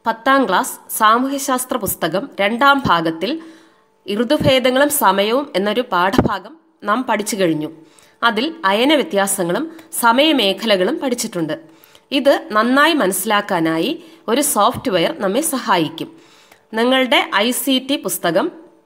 പത്താം ക്ലാസ് സാമൂഹ്യശാസ്ത്ര പുസ്തകം രണ്ടാം ഭാഗത്തിൽ ഋതുഭേദങ്ങളും സമയവും എന്നൊരു പാഠഭാഗം നാം പഠിച്ചു കഴിഞ്ഞു അതിൽ അയന വ്യത്യാസങ്ങളും സമയമേഖലകളും പഠിച്ചിട്ടുണ്ട് ഇത് നന്നായി മനസ്സിലാക്കാനായി ഒരു സോഫ്റ്റ്വെയർ നമ്മെ സഹായിക്കും നിങ്ങളുടെ ഐ സി ടി പുസ്തകം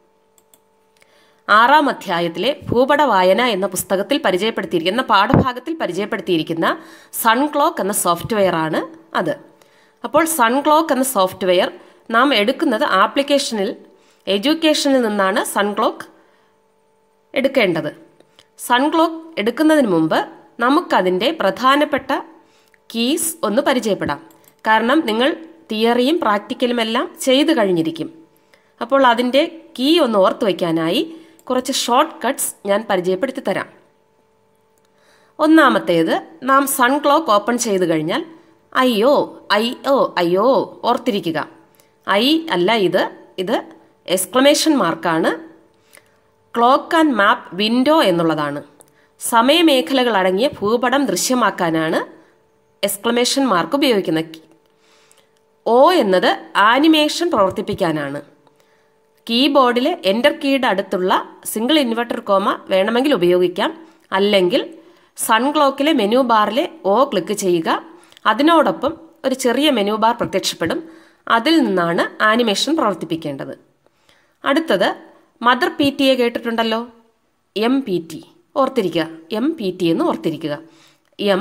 ആറാം അധ്യായത്തിലെ ഭൂപട വായന എന്ന പുസ്തകത്തിൽ പരിചയപ്പെടുത്തിയിരിക്കുന്ന പാഠഭാഗത്തിൽ പരിചയപ്പെടുത്തിയിരിക്കുന്ന സൺ ക്ലോക്ക് എന്ന സോഫ്റ്റ്വെയർ ആണ് അത് അപ്പോൾ സൺ ക്ലോക്ക് എന്ന സോഫ്റ്റ്വെയർ നാം എടുക്കുന്നത് ആപ്ലിക്കേഷനിൽ എഡ്യൂക്കേഷനിൽ നിന്നാണ് സൺ ക്ലോക്ക് എടുക്കേണ്ടത് സൺ ക്ലോക്ക് എടുക്കുന്നതിന് മുമ്പ് നമുക്കതിൻ്റെ പ്രധാനപ്പെട്ട കീസ് ഒന്ന് പരിചയപ്പെടാം കാരണം നിങ്ങൾ തിയറിയും പ്രാക്ടിക്കലും എല്ലാം ചെയ്തു കഴിഞ്ഞിരിക്കും അപ്പോൾ അതിൻ്റെ കീ ഒന്ന് ഓർത്തു വയ്ക്കാനായി കുറച്ച് ഷോർട്ട് കട്ട്സ് ഞാൻ പരിചയപ്പെടുത്തി തരാം ഒന്നാമത്തേത് നാം സൺ ക്ലോക്ക് ഓപ്പൺ ചെയ്തു കഴിഞ്ഞാൽ അയ്യോ അയ്യോ അയ്യോ ഓർത്തിരിക്കുക ഐ അല്ല ഇത് ഇത് എക്സ്ക്ലമേഷൻ മാർക്കാണ് ക്ലോക്ക് ആൻഡ് മാപ്പ് വിൻഡോ എന്നുള്ളതാണ് സമയമേഖലകൾ അടങ്ങിയ ഭൂപടം ദൃശ്യമാക്കാനാണ് എക്സ്ക്ലമേഷൻ മാർക്ക് ഉപയോഗിക്കുന്നത് ഒ എന്നത് ആനിമേഷൻ പ്രവർത്തിപ്പിക്കാനാണ് കീബോർഡിലെ എൻ്റർ കീയുടെ അടുത്തുള്ള സിംഗിൾ ഇൻവെർട്ടർ കോമ വേണമെങ്കിൽ ഉപയോഗിക്കാം അല്ലെങ്കിൽ സൺ ക്ലോക്കിലെ മെനു ബാറിലെ ഒ ക്ലിക്ക് ചെയ്യുക അതിനോടൊപ്പം ഒരു ചെറിയ മെനു ബാർ പ്രത്യക്ഷപ്പെടും അതിൽ നിന്നാണ് ആനിമേഷൻ പ്രവർത്തിപ്പിക്കേണ്ടത് അടുത്തത് മദർ പി ടി എ കേട്ടിട്ടുണ്ടല്ലോ എം പി ടി ഓർത്തിരിക്കുക എം പി ടി എന്ന് ഓർത്തിരിക്കുക M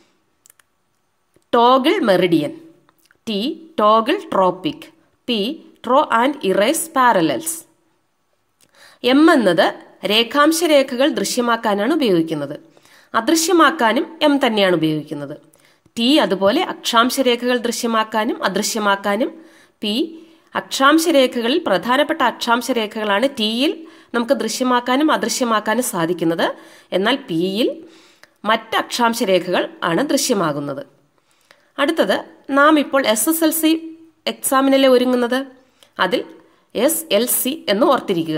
toggle meridian T toggle tropic P ട്രോ ആൻഡ് ഇറേസ് പാരലൽസ് എം എന്നത് രേഖാംശ രേഖകൾ ദൃശ്യമാക്കാനാണ് ഉപയോഗിക്കുന്നത് അദൃശ്യമാക്കാനും എം തന്നെയാണ് ഉപയോഗിക്കുന്നത് ടി അതുപോലെ അക്ഷാംശ രേഖകൾ ദൃശ്യമാക്കാനും അദൃശ്യമാക്കാനും പി അക്ഷാംശ രേഖകളിൽ പ്രധാനപ്പെട്ട അക്ഷാംശ രേഖകളാണ് ടിയിൽ നമുക്ക് ദൃശ്യമാക്കാനും അദൃശ്യമാക്കാനും സാധിക്കുന്നത് എന്നാൽ പിയിൽ മറ്റ് അക്ഷാംശ രേഖകൾ ആണ് ദൃശ്യമാകുന്നത് അടുത്തത് നാം ഇപ്പോൾ എസ് എസ് എൽ സി എക്സാമിനല്ലേ ഒരുങ്ങുന്നത് അതിൽ എസ് എൽ സി എന്ന് ഓർത്തിരിക്കുക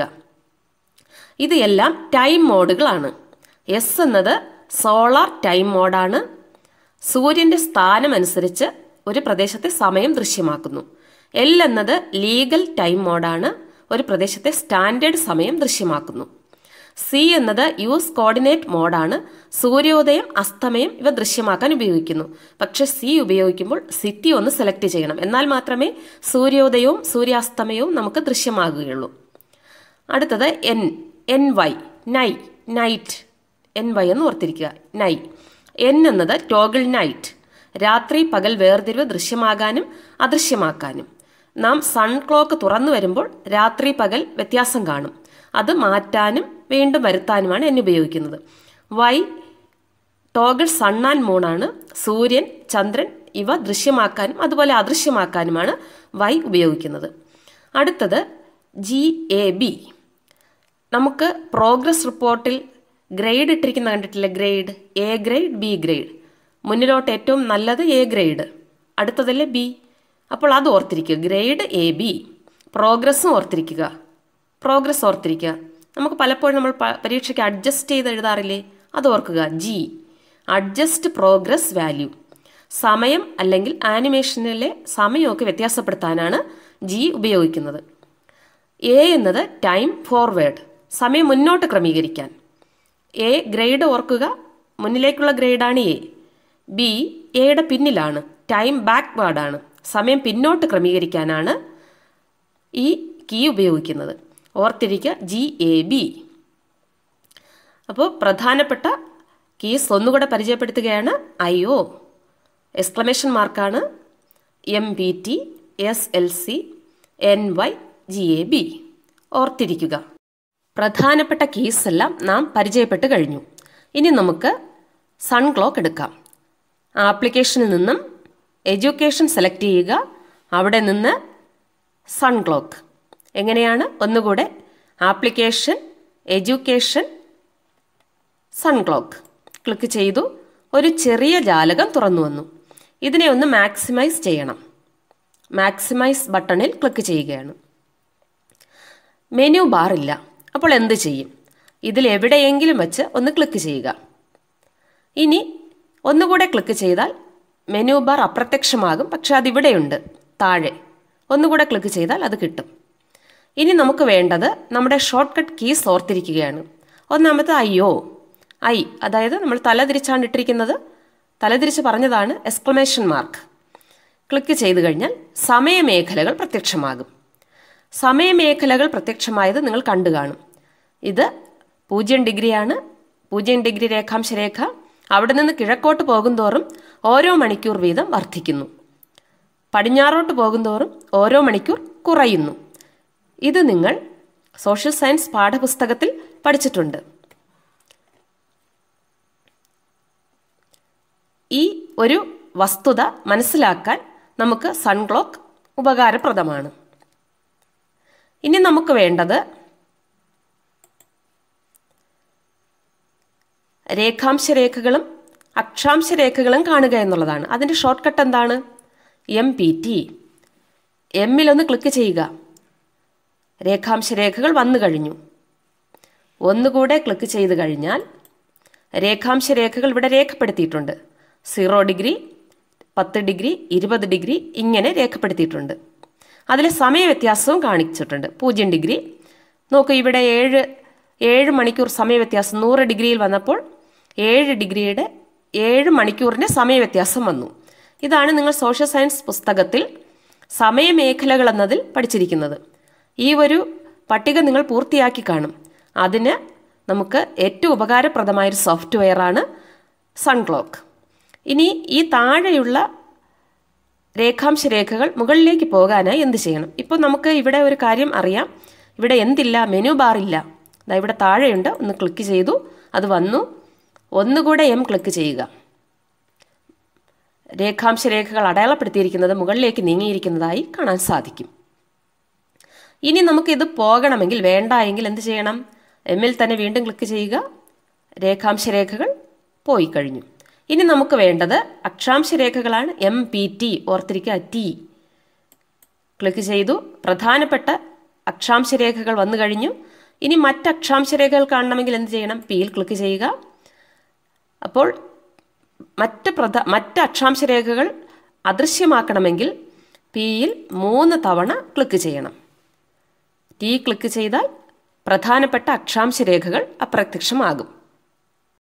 ഇത് എല്ലാം ടൈം മോഡുകളാണ് എസ് എന്നത് സോളാർ ടൈം മോഡാണ് സൂര്യൻ്റെ സ്ഥാനം അനുസരിച്ച് ഒരു പ്രദേശത്തെ സമയം ദൃശ്യമാക്കുന്നു എൽ എന്നത് ലീഗൽ ടൈം മോഡാണ് ഒരു പ്രദേശത്തെ സ്റ്റാൻഡേർഡ് സമയം ദൃശ്യമാക്കുന്നു സി എന്നത് യൂസ് കോർഡിനേറ്റ് മോഡാണ് സൂര്യോദയം അസ്തമയം ഇവ ദൃശ്യമാക്കാൻ ഉപയോഗിക്കുന്നു പക്ഷെ സി ഉപയോഗിക്കുമ്പോൾ സിറ്റി ഒന്ന് സെലക്ട് ചെയ്യണം എന്നാൽ മാത്രമേ സൂര്യോദയവും സൂര്യാസ്തമയവും നമുക്ക് ദൃശ്യമാകുകയുള്ളൂ അടുത്തത് എൻ എൻ വൈ നൈ നൈറ്റ് എൻ വൈ എന്ന് ഓർത്തിരിക്കുക നൈ എൻ എന്നത് ടോഗിൾ നൈറ്റ് രാത്രി പകൽ വേർതിരിവ് ദൃശ്യമാകാനും അദൃശ്യമാക്കാനും നാം സൺ ക്ലോക്ക് തുറന്നു വരുമ്പോൾ രാത്രി പകൽ വ്യത്യാസം കാണും അത് മാറ്റാനും വീണ്ടും വരുത്താനുമാണ് എന്നെ ഉപയോഗിക്കുന്നത് വൈ ടോഗിൾ സൺ ആൻഡ് മൂണാണ് സൂര്യൻ ചന്ദ്രൻ ഇവ ദൃശ്യമാക്കാനും അതുപോലെ അദൃശ്യമാക്കാനുമാണ് വൈ ഉപയോഗിക്കുന്നത് അടുത്തത് ജി എ ബി നമുക്ക് പ്രോഗ്രസ് റിപ്പോർട്ടിൽ ഗ്രേഡ് ഇട്ടിരിക്കുന്ന കണ്ടിട്ടില്ലേ grade A grade B grade മുന്നിലോട്ട് ഏറ്റവും നല്ലത് എ ഗ്രേഡ് അടുത്തതല്ലേ ബി അപ്പോൾ അത് ഓർത്തിരിക്കുക ഗ്രേഡ് എ ബി പ്രോഗ്രസ്സും ഓർത്തിരിക്കുക പ്രോഗ്രസ് ഓർത്തിരിക്കുക നമുക്ക് പലപ്പോഴും നമ്മൾ പരീക്ഷയ്ക്ക് അഡ്ജസ്റ്റ് ചെയ്ത് എഴുതാറില്ലേ അത് ഓർക്കുക ജി അഡ്ജസ്റ്റ് പ്രോഗ്രസ് വാല്യൂ സമയം അല്ലെങ്കിൽ ആനിമേഷനിലെ സമയമൊക്കെ വ്യത്യാസപ്പെടുത്താനാണ് ജി ഉപയോഗിക്കുന്നത് എ എന്നത് ടൈം ഫോർവേഡ് സമയം മുന്നോട്ട് ക്രമീകരിക്കാൻ എ ഗ്രേഡ് ഓർക്കുക മുന്നിലേക്കുള്ള ഗ്രേഡാണ് എ ബി എയുടെ പിന്നിലാണ് ടൈം ബാക്ക്വേർഡാണ് സമയം പിന്നോട്ട് ക്രമീകരിക്കാനാണ് ഈ കീ ഉപയോഗിക്കുന്നത് ഓർത്തിരിക്കുക ജി എ ബി അപ്പോൾ പ്രധാനപ്പെട്ട കീസ് ഒന്നുകൂടെ പരിചയപ്പെടുത്തുകയാണ് ഐ ഒ എക്സ്ക്ലമേഷൻ മാർക്കാണ് M B T S L C N Y G A B ഓർത്തിരിക്കുക പ്രധാനപ്പെട്ട കീസ് എല്ലാം നാം പരിചയപ്പെട്ട് കഴിഞ്ഞു ഇനി നമുക്ക് സൺ ക്ലോക്ക് എടുക്കാം ആപ്ലിക്കേഷനിൽ നിന്നും എഡ്യൂക്കേഷൻ സെലക്ട് ചെയ്യുക അവിടെ നിന്ന് സൺ ക്ലോക്ക് എങ്ങനെയാണ് ഒന്നുകൂടെ application education sun clock click ചെയ്തു ഒരു ചെറിയ ജാലകം തുറന്നു വന്നു ഇതിനെ ഒന്ന് മാക്സിമൈസ് ചെയ്യണം മാക്സിമൈസ് ബട്ടണിൽ ക്ലിക്ക് ചെയ്യുകയാണ് മെനു ബാർ ഇല്ല അപ്പോൾ എന്ത് ചെയ്യും ഇതിൽ എവിടെയെങ്കിലും വെച്ച് ഒന്ന് ക്ലിക്ക് ചെയ്യുക ഇനി ഒന്നുകൂടെ ക്ലിക്ക് ചെയ്താൽ മെനു ബാർ അപ്രത്യക്ഷമാകും പക്ഷെ അതിവിടെയുണ്ട് താഴെ ഒന്നുകൂടെ ക്ലിക്ക് ചെയ്താൽ അത് കിട്ടും ഇനി നമുക്ക് വേണ്ടത് നമ്മുടെ ഷോർട്ട് കട്ട് കീസ് ഓർത്തിരിക്കുകയാണ് ഒന്നാമത്തെ അയ്യോ ഐ അതായത് നമ്മൾ തല തിരിച്ചാണ് ഇട്ടിരിക്കുന്നത് തലതിരിച്ച് പറഞ്ഞതാണ് എക്സ്ക്ലമേഷൻ മാർക്ക് ക്ലിക്ക് ചെയ്തു കഴിഞ്ഞാൽ സമയമേഖലകൾ പ്രത്യക്ഷമാകും സമയമേഖലകൾ പ്രത്യക്ഷമായത് നിങ്ങൾ കണ്ടു കാണും ഇത് പൂജ്യം ഡിഗ്രിയാണ് പൂജ്യം ഡിഗ്രി രേഖാംശ രേഖ അവിടെ നിന്ന് കിഴക്കോട്ട് പോകുന്തോറും ഓരോ മണിക്കൂർ വീതം വർദ്ധിക്കുന്നു പടിഞ്ഞാറോട്ട് പോകുന്തോറും ഓരോ മണിക്കൂർ കുറയുന്നു ഇത് നിങ്ങൾ സോഷ്യൽ സയൻസ് പാഠപുസ്തകത്തിൽ പഠിച്ചിട്ടുണ്ട് ഈ ഒരു വസ്തുത മനസ്സിലാക്കാൻ നമുക്ക് സൺക്ലോക്ക് ഉപകാരപ്രദമാണ് ഇനി നമുക്ക് വേണ്ടത് രേഖാംശ രേഖകളും അക്ഷാംശ രേഖകളും കാണുക എന്നുള്ളതാണ് അതിൻ്റെ ഷോർട്ട് കട്ട് എന്താണ് എം പി ടി എമ്മിലൊന്ന് ക്ലിക്ക് ചെയ്യുക രേഖാംശ രേഖകൾ വന്നു കഴിഞ്ഞു ഒന്നുകൂടെ ക്ലിക്ക് ചെയ്ത് കഴിഞ്ഞാൽ രേഖാംശ രേഖകൾ ഇവിടെ രേഖപ്പെടുത്തിയിട്ടുണ്ട് സീറോ ഡിഗ്രി പത്ത് ഡിഗ്രി ഇരുപത് ഡിഗ്രി ഇങ്ങനെ രേഖപ്പെടുത്തിയിട്ടുണ്ട് അതിൽ സമയവ്യത്യാസവും കാണിച്ചിട്ടുണ്ട് പൂജ്യം ഡിഗ്രി നോക്കൂ ഇവിടെ ഏഴ് ഏഴ് മണിക്കൂർ സമയവ്യത്യാസം നൂറ് ഡിഗ്രിയിൽ വന്നപ്പോൾ ഏഴ് ഡിഗ്രിയുടെ ഏഴ് മണിക്കൂറിൻ്റെ സമയവ്യത്യാസം വന്നു ഇതാണ് നിങ്ങൾ സോഷ്യൽ സയൻസ് പുസ്തകത്തിൽ സമയമേഖലകൾ എന്നതിൽ പഠിച്ചിരിക്കുന്നത് ഈ ഒരു പട്ടിക നിങ്ങൾ പൂർത്തിയാക്കി കാണും അതിന് നമുക്ക് ഏറ്റവും ഉപകാരപ്രദമായൊരു സോഫ്റ്റ്വെയറാണ് സൺക്ലോക്ക് ഇനി ഈ താഴെയുള്ള രേഖാംശ രേഖകൾ മുകളിലേക്ക് പോകാനായി എന്ത് ചെയ്യണം ഇപ്പോൾ നമുക്ക് ഇവിടെ ഒരു കാര്യം അറിയാം ഇവിടെ എന്തില്ല മെനു ബാർ ഇല്ല ദാ ഇവിടെ താഴെയുണ്ട് ഒന്ന് ക്ലിക്ക് ചെയ്തു അത് വന്നു ഒന്നുകൂടെ എം ക്ലിക്ക് ചെയ്യുക രേഖാംശ രേഖകൾ അടയാളപ്പെടുത്തിയിരിക്കുന്നത് മുകളിലേക്ക് നീങ്ങിയിരിക്കുന്നതായി കാണാൻ സാധിക്കും ഇനി നമുക്കിത് പോകണമെങ്കിൽ വേണ്ട എങ്കിൽ എന്ത് ചെയ്യണം എമ്മിൽ തന്നെ വീണ്ടും ക്ലിക്ക് ചെയ്യുക രേഖാംശ രേഖകൾ പോയി കഴിഞ്ഞു ഇനി നമുക്ക് വേണ്ടത് അക്ഷാംശ രേഖകളാണ് എം പി ടി ഓർത്തിരിക്കുക ടി ക്ലിക്ക് ചെയ്തു പ്രധാനപ്പെട്ട അക്ഷാംശ രേഖകൾ വന്നു കഴിഞ്ഞു ഇനി മറ്റ് അക്ഷാംശ രേഖകൾ കാണണമെങ്കിൽ എന്ത് ചെയ്യണം പിയിൽ ക്ലിക്ക് ചെയ്യുക അപ്പോൾ മറ്റ് പ്രധ മറ്റ് അക്ഷാംശ രേഖകൾ അദൃശ്യമാക്കണമെങ്കിൽ പിയിൽ മൂന്ന് തവണ ക്ലിക്ക് ചെയ്യണം ടി ക്ലിക്ക് ചെയ്താൽ പ്രധാനപ്പെട്ട അക്ഷാംശ രേഖകൾ അപ്രത്യക്ഷമാകും